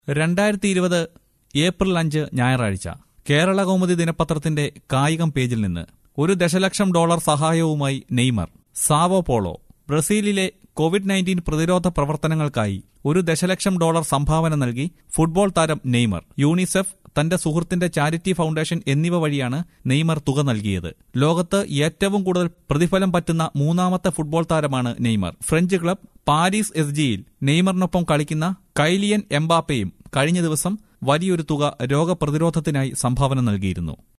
രണ്ടായിരത്തി ഇരുപത് ഏപ്രിൽ അഞ്ച് ഞായറാഴ്ച കേരള കൗമുദി ദിനപത്രത്തിന്റെ കായികം പേജിൽ നിന്ന് ഒരു ദശലക്ഷം ഡോളർ സഹായവുമായി നെയ്മർ സാവോ പോളോ ബ്രസീലിലെ കോവിഡ് നയൻറ്റീൻ പ്രതിരോധ പ്രവർത്തനങ്ങൾക്കായി ഒരു ദശലക്ഷം ഡോളർ സംഭാവന നൽകി ഫുട്ബോൾ താരം നെയ്മർ യൂണിസെഫ് തന്റെ സുഹൃത്തിന്റെ ചാരിറ്റി ഫൗണ്ടേഷൻ എന്നിവ വഴിയാണ് നെയ്മർ തുക നൽകിയത് ലോകത്ത് ഏറ്റവും കൂടുതൽ പ്രതിഫലം പറ്റുന്ന മൂന്നാമത്തെ ഫുട്ബോൾ താരമാണ് Neymar French club Paris S ജിയിൽ നെയ്മറിനൊപ്പം കളിക്കുന്ന കൈലിയൻ എംബാപ്പയും കഴിഞ്ഞ ദിവസം വലിയൊരു തുക രോഗപ്രതിരോധത്തിനായി സംഭാവന നൽകിയിരുന്നു